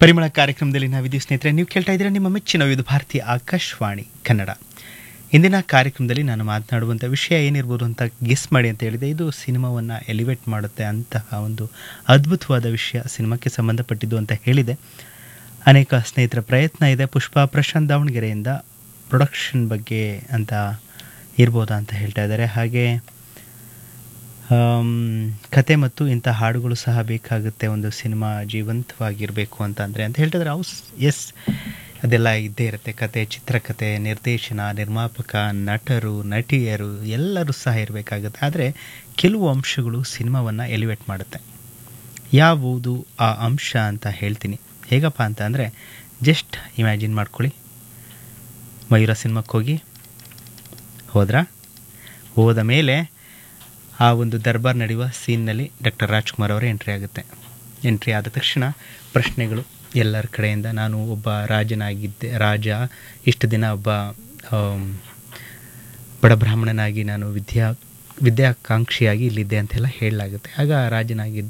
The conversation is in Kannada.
ಪರಿಮಳ ಕಾರ್ಯಕ್ರಮದಲ್ಲಿ ನಾವಿದ್ದೀವಿ ಸ್ನೇಹಿತರೆ ನೀವು ಕೇಳ್ತಾ ಇದ್ದೀರಾ ನಿಮ್ಮ ಮೆಚ್ಚಿನ ಇದು ಭಾರತೀಯ ಆಕಾಶವಾಣಿ ಕನ್ನಡ ಇಂದಿನ ಕಾರ್ಯಕ್ರಮದಲ್ಲಿ ನಾನು ಮಾತನಾಡುವಂಥ ವಿಷಯ ಏನಿರ್ಬೋದು ಅಂತ ಗೆಸ್ ಮಾಡಿ ಅಂತ ಹೇಳಿದೆ ಇದು ಸಿನಿಮಾವನ್ನು ಎಲಿವೇಟ್ ಮಾಡುತ್ತೆ ಅಂತಹ ಒಂದು ಅದ್ಭುತವಾದ ವಿಷಯ ಸಿನಿಮಾಕ್ಕೆ ಸಂಬಂಧಪಟ್ಟಿದ್ದು ಅಂತ ಹೇಳಿದೆ ಅನೇಕ ಸ್ನೇಹಿತರ ಪ್ರಯತ್ನ ಇದೆ ಪುಷ್ಪ ಪ್ರಶಾಂತ್ ದಾವಣಗೆರೆಯಿಂದ ಪ್ರೊಡಕ್ಷನ್ ಬಗ್ಗೆ ಅಂತ ಇರ್ಬೋದಾ ಅಂತ ಹೇಳ್ತಾ ಇದ್ದಾರೆ ಹಾಗೆ ಆಮ್, ಕತೆ ಮತ್ತು ಇಂಥ ಹಾಡುಗಳು ಸಹ ಬೇಕಾಗುತ್ತೆ ಒಂದು ಸಿನಿಮಾ ಜೀವಂತವಾಗಿರಬೇಕು ಅಂತ ಅಂದರೆ ಅಂತ ಹೇಳ್ತಿದ್ರೆ ಹೌಸ್ ಎಸ್ ಅದೆಲ್ಲ ಇದ್ದೇ ಇರುತ್ತೆ ಕತೆ ಚಿತ್ರಕಥೆ ನಿರ್ದೇಶನ ನಿರ್ಮಾಪಕ ನಟರು ನಟಿಯರು ಎಲ್ಲರೂ ಸಹ ಇರಬೇಕಾಗುತ್ತೆ ಆದರೆ ಕೆಲವು ಅಂಶಗಳು ಸಿನಿಮಾವನ್ನು ಎಲಿವೇಟ್ ಮಾಡುತ್ತೆ ಯಾವುದು ಆ ಅಂಶ ಅಂತ ಹೇಳ್ತೀನಿ ಹೇಗಪ್ಪ ಅಂತ ಅಂದರೆ ಜಸ್ಟ್ ಇಮ್ಯಾಜಿನ್ ಮಾಡ್ಕೊಳ್ಳಿ ಮಯೂರ ಸಿನಿಮಾಕ್ಕೆ ಹೋಗಿ ಹೋದ್ರಾ ಹೋದ ಮೇಲೆ ಆ ಒಂದು ದರ್ಬಾರ್ ನಡೆಯುವ ಸೀನ್ನಲ್ಲಿ ಡಾಕ್ಟರ್ ರಾಜ್ಕುಮಾರ್ ಅವರ ಎಂಟ್ರಿ ಆಗುತ್ತೆ ಎಂಟ್ರಿ ಆದ ತಕ್ಷಣ ಪ್ರಶ್ನೆಗಳು ಎಲ್ಲರ ಕಡೆಯಿಂದ ನಾನು ಒಬ್ಬ ರಾಜನಾಗಿದ್ದೆ ರಾಜ ಇಷ್ಟು ದಿನ ಒಬ್ಬ ಆಮ್, ಬಡ ಬ್ರಾಹ್ಮಣನಾಗಿ ನಾನು ವಿದ್ಯಾ ವಿದ್ಯಾಕಾಂಕ್ಷಿಯಾಗಿ ಇಲ್ಲಿದ್ದೆ ಅಂತೆಲ್ಲ ಹೇಳಲಾಗುತ್ತೆ ಆಗ ರಾಜನಾಗಿದ್ದ